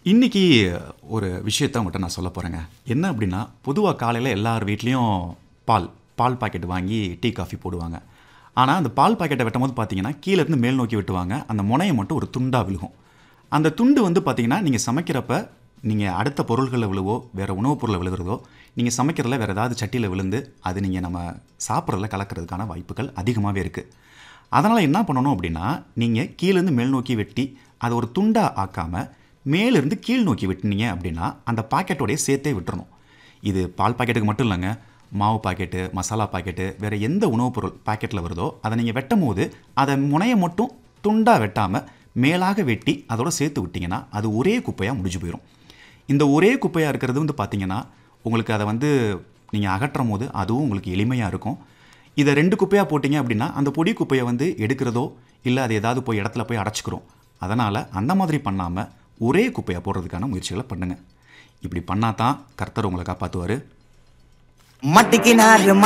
இன்னைக்கு ஒரு விஷயத்த உங்கள்கிட்ட நான் சொல்ல போகிறேங்க என்ன அப்படின்னா பொதுவாக காலையில் எல்லார் வீட்லேயும் பால் பால் பாக்கெட் வாங்கி டீ காஃபி போடுவாங்க ஆனால் அந்த பால் பாக்கெட்டை வெட்டும் போது பார்த்தீங்கன்னா கீழே இருந்து மேல் நோக்கி வெட்டுவாங்க அந்த முனையை மட்டும் ஒரு துண்டாக விழுகும் அந்த துண்டு வந்து பார்த்தீங்கன்னா நீங்கள் சமைக்கிறப்ப நீங்கள் அடுத்த பொருள்களில் விழுவோ வேறு உணவுப் பொருளை விழுகிறதோ நீங்கள் சமைக்கிறதுல வேறு ஏதாவது சட்டியில் விழுந்து அது நீங்கள் நம்ம சாப்பிட்றதுல கலக்கிறதுக்கான வாய்ப்புகள் அதிகமாகவே இருக்குது அதனால் என்ன பண்ணணும் அப்படின்னா நீங்கள் கீழேருந்து மேல் நோக்கி வெட்டி அதை ஒரு துண்டா ஆக்காமல் மேலிருந்து கீழ் நோக்கி வெட்டினீங்க அப்படின்னா அந்த பாக்கெட்டோடைய சேர்த்தே விட்டுறணும் இது பால் பாக்கெட்டுக்கு மட்டும் இல்லைங்க மாவு பாக்கெட்டு மசாலா பாக்கெட்டு வேறு எந்த உணவுப் பொருள் பாக்கெட்டில் வருதோ அதை நீங்கள் வெட்டும் போது அதை முனையை மட்டும் துண்டாக வெட்டாமல் மேலாக வெட்டி அதோட சேர்த்து விட்டிங்கன்னா அது ஒரே குப்பையாக முடிஞ்சு போயிடும் இந்த ஒரே குப்பையாக இருக்கிறது வந்து பார்த்தீங்கன்னா உங்களுக்கு அதை வந்து நீங்கள் அகற்றும் போது அதுவும் உங்களுக்கு எளிமையாக இருக்கும் இதை ரெண்டு குப்பையாக போட்டிங்க அப்படின்னா அந்த பொடி குப்பையை வந்து எடுக்கிறதோ இல்லை அது ஏதாவது போய் இடத்துல போய் அடைச்சிக்கிறோம் அதனால் அந்த மாதிரி பண்ணாமல் ஒரே குப்பையாக போடுறதுக்கான முயற்சிகளை பண்ணுங்கள் இப்படி பண்ணாதான் கர்த்தர் உங்களை காப்பாற்றுவார் மட்டிக்கினாரு